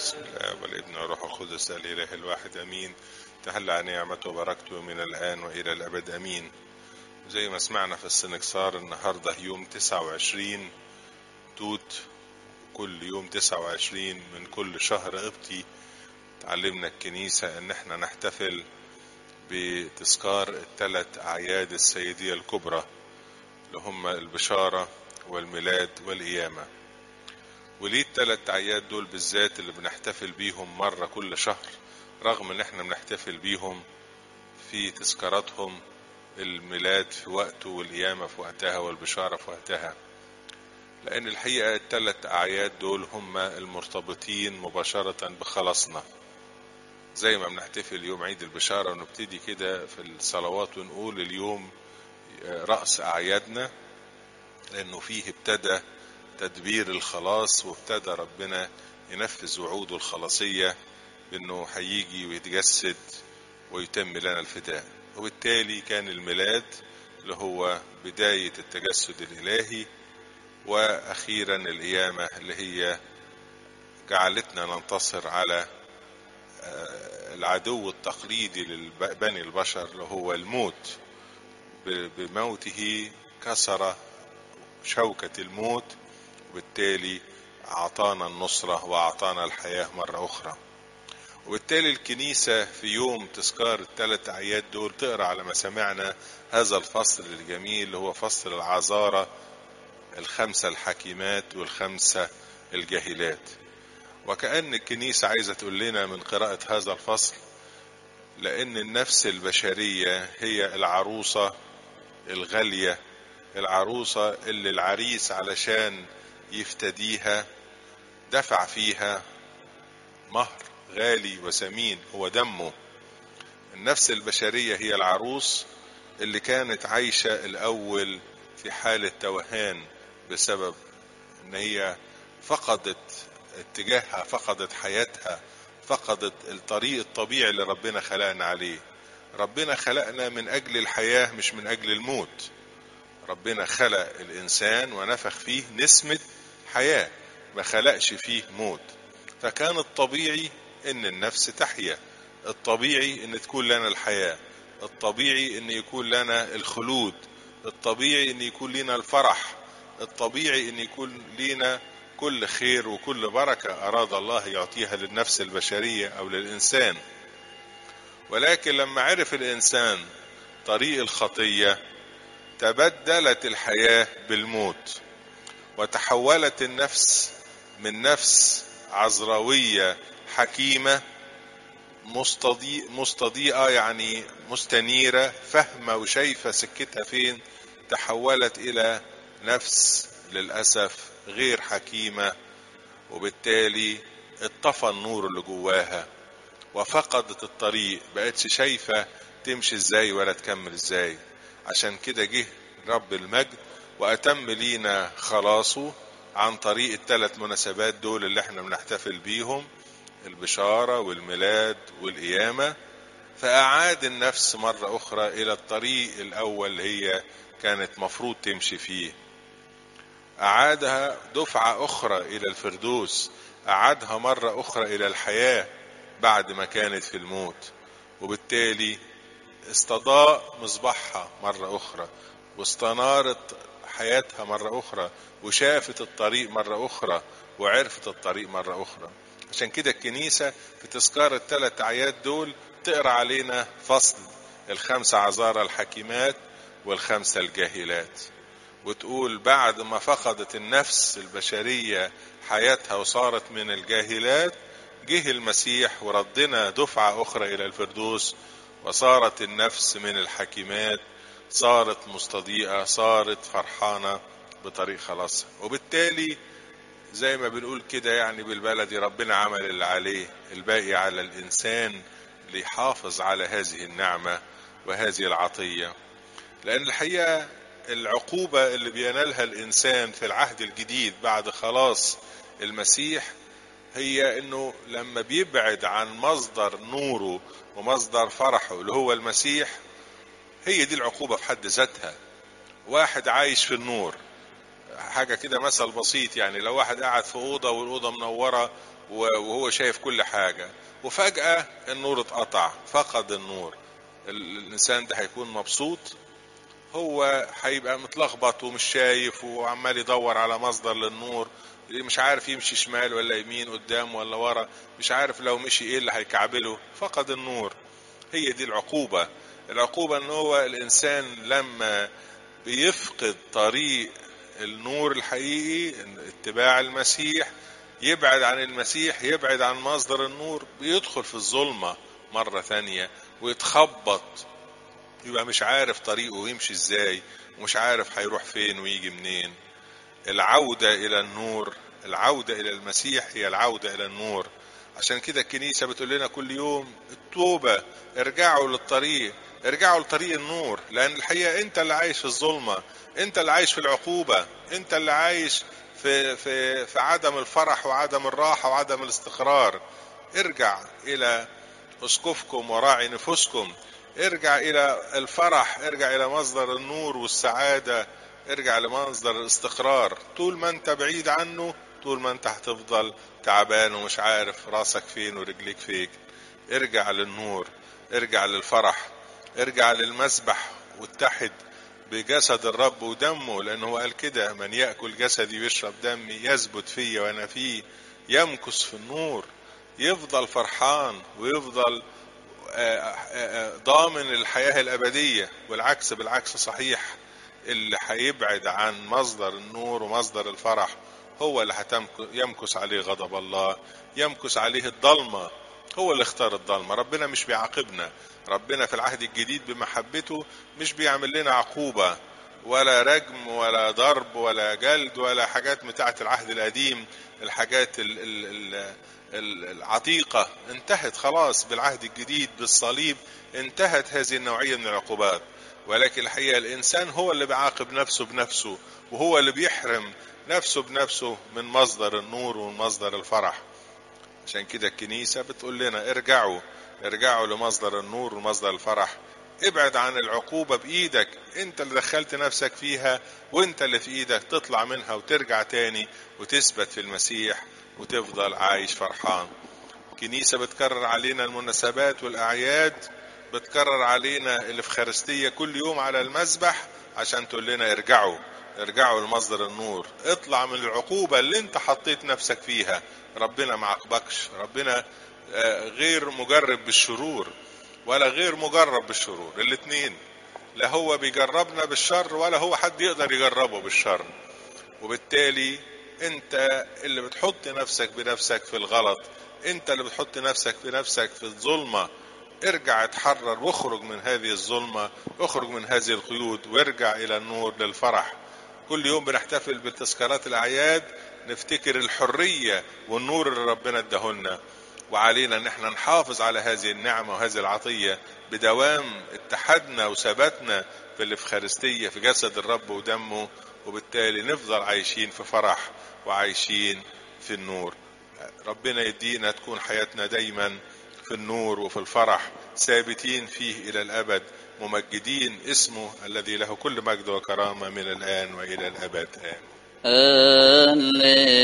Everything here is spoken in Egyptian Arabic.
بسم الله والابن والروح القدس الإله الواحد أمين تهلع نعمته وبركته من الآن وإلى الأبد أمين زي ما سمعنا في السنكسار النهاردة يوم 29 توت كل يوم 29 من كل شهر قبطي تعلمنا الكنيسة إن احنا نحتفل بتذكار الثلاث أعياد السيدية الكبرى اللي هم البشارة والميلاد والقيامة وليه الثلاث أعياد دول بالذات اللي بنحتفل بيهم مرة كل شهر رغم إن احنا بنحتفل بيهم في تذكاراتهم الميلاد في وقته والقيامة في وقتها والبشارة في وقتها لأن الحقيقة الثلاث أعياد دول هم المرتبطين مباشرة بخلاصنا زي ما بنحتفل يوم عيد البشارة ونبتدي كده في الصلوات ونقول اليوم رأس أعيادنا لأنه فيه ابتدى تدبير الخلاص وابتدى ربنا ينفذ وعوده الخلاصية بأنه هيجي ويتجسد ويتم لنا الفداء وبالتالي كان الميلاد اللي هو بداية التجسد الإلهي وأخيرا القيامة اللي هي جعلتنا ننتصر على العدو التقليدي لبني البشر اللي هو الموت بموته كسر شوكة الموت وبالتالي أعطانا النصرة وأعطانا الحياة مرة أخرى وبالتالي الكنيسة في يوم تذكار الثلاث أعياد دول تقرأ على ما سمعنا هذا الفصل الجميل اللي هو فصل العذارة الخمسة الحكيمات والخمسة الجاهلات وكأن الكنيسة عايزة تقول لنا من قراءة هذا الفصل لأن النفس البشرية هي العروسة الغالية العروسة اللي العريس علشان يفتديها دفع فيها مهر غالي وثمين هو دمه النفس البشرية هي العروس اللي كانت عايشة الأول في حالة توهان بسبب ان هي فقدت اتجاهها فقدت حياتها فقدت الطريق الطبيعي اللي ربنا خلقنا عليه ربنا خلقنا من اجل الحياة مش من اجل الموت ربنا خلق الانسان ونفخ فيه نسمة حياة ما خلقش فيه موت فكان الطبيعي ان النفس تحيا الطبيعي ان تكون لنا الحياة الطبيعي ان يكون لنا الخلود الطبيعي ان يكون لنا الفرح الطبيعي ان يكون لنا كل خير وكل بركة اراد الله يعطيها للنفس البشرية او للانسان ولكن لما عرف الانسان طريق الخطية تبدلت الحياة بالموت وتحولت النفس من نفس عذراوية حكيمة مستضيء مستضيئة يعني مستنيرة فاهمة وشايفة سكتها فين تحولت إلى نفس للأسف غير حكيمة وبالتالي اطفى النور اللي جواها وفقدت الطريق بقتش شايفة تمشي ازاي ولا تكمل ازاي عشان كده جه رب المجد وأتم لينا خلاصه عن طريق الثلاث مناسبات دول اللي احنا بنحتفل بيهم البشارة والميلاد والقيامة فأعاد النفس مرة أخرى إلى الطريق الأول اللي هي كانت مفروض تمشي فيه أعادها دفعة أخرى إلى الفردوس أعادها مرة أخرى إلى الحياة بعد ما كانت في الموت وبالتالي استضاء مصباحها مرة أخرى واستنارت حياتها مرة أخرى وشافت الطريق مرة أخرى وعرفت الطريق مرة أخرى عشان كده الكنيسة في تذكار الثلاث أعياد دول تقرأ علينا فصل الخمسة عذارى الحكيمات والخمسة الجاهلات وتقول بعد ما فقدت النفس البشرية حياتها وصارت من الجاهلات جه المسيح وردنا دفعة أخرى إلى الفردوس وصارت النفس من الحكيمات صارت مستضيئة صارت فرحانة بطريق خلاصها وبالتالي زي ما بنقول كده يعني بالبلدي ربنا عمل اللي عليه الباقي على الإنسان ليحافظ على هذه النعمة وهذه العطية لأن الحقيقة العقوبة اللي بينالها الإنسان في العهد الجديد بعد خلاص المسيح هي انه لما بيبعد عن مصدر نوره ومصدر فرحه اللي هو المسيح هي دي العقوبة في حد ذاتها واحد عايش في النور حاجة كده مثل بسيط يعني لو واحد قاعد في أوضة والأوضة منورة وهو شايف كل حاجة وفجأة النور اتقطع فقد النور الإنسان ده هيكون مبسوط هو هيبقى متلخبط ومش شايف وعمال يدور على مصدر للنور مش عارف يمشي شمال ولا يمين قدام ولا ورا مش عارف لو مشي ايه اللي هيكعبله فقد النور هي دي العقوبة العقوبة ان هو الانسان لما بيفقد طريق النور الحقيقي اتباع المسيح يبعد عن المسيح يبعد عن مصدر النور بيدخل في الظلمة مرة ثانية ويتخبط يبقى مش عارف طريقه يمشي ازاي ومش عارف هيروح فين ويجي منين العودة إلى النور العودة إلى المسيح هي العودة إلى النور عشان كده الكنيسة بتقول لنا كل يوم التوبة ارجعوا للطريق ارجعوا لطريق النور لأن الحقيقة أنت اللي عايش في الظلمة أنت اللي عايش في العقوبة أنت اللي عايش في, في, في عدم الفرح وعدم الراحة وعدم الاستقرار ارجع إلى أسقفكم وراعي نفوسكم ارجع إلى الفرح ارجع إلى مصدر النور والسعادة ارجع لمصدر الاستقرار طول ما انت بعيد عنه طول ما انت هتفضل تعبان ومش عارف راسك فين ورجليك فين ارجع للنور ارجع للفرح ارجع للمسبح واتحد بجسد الرب ودمه لانه هو قال كده من ياكل جسدي ويشرب دمي يثبت فيا وانا فيه يمكث في النور يفضل فرحان ويفضل ضامن الحياه الابديه والعكس بالعكس صحيح اللي هيبعد عن مصدر النور ومصدر الفرح هو اللي يمكث عليه غضب الله يمكث عليه الضلمة هو اللي اختار الضلمة ربنا مش بيعاقبنا ربنا في العهد الجديد بمحبته مش بيعمل لنا عقوبة ولا رجم ولا ضرب ولا جلد ولا حاجات بتاعة العهد القديم الحاجات ال ال ال العتيقة انتهت خلاص بالعهد الجديد بالصليب انتهت هذه النوعية من العقوبات ولكن الحقيقة الإنسان هو اللي بيعاقب نفسه بنفسه وهو اللي بيحرم نفسه بنفسه من مصدر النور ومن مصدر الفرح عشان كده الكنيسة بتقول لنا ارجعوا ارجعوا لمصدر النور ومصدر الفرح ابعد عن العقوبة بإيدك انت اللي دخلت نفسك فيها وانت اللي في ايدك تطلع منها وترجع تاني وتثبت في المسيح وتفضل عايش فرحان كنيسة بتكرر علينا المناسبات والأعياد بتكرر علينا الافخارستية كل يوم على المسبح عشان تقول لنا ارجعوا ارجعوا لمصدر النور اطلع من العقوبة اللي انت حطيت نفسك فيها ربنا ما عاقبكش ربنا غير مجرب بالشرور ولا غير مجرب بالشرور الاتنين لا هو بيجربنا بالشر ولا هو حد يقدر يجربه بالشر وبالتالي انت اللي بتحط نفسك بنفسك في الغلط انت اللي بتحط نفسك بنفسك في الظلمه ارجع اتحرر واخرج من هذه الظلمة اخرج من هذه القيود وارجع الى النور للفرح كل يوم بنحتفل بتذكارات الاعياد نفتكر الحرية والنور اللي ربنا اداهولنا وعلينا ان احنا نحافظ على هذه النعمة وهذه العطية بدوام اتحادنا وثباتنا في الافخارستية في جسد الرب ودمه وبالتالي نفضل عايشين في فرح وعايشين في النور ربنا يدينا تكون حياتنا دايما في النور وفي الفرح ثابتين فيه إلى الأبد ممجدين اسمه الذي له كل مجد وكرامة من الآن وإلى الأبد آمين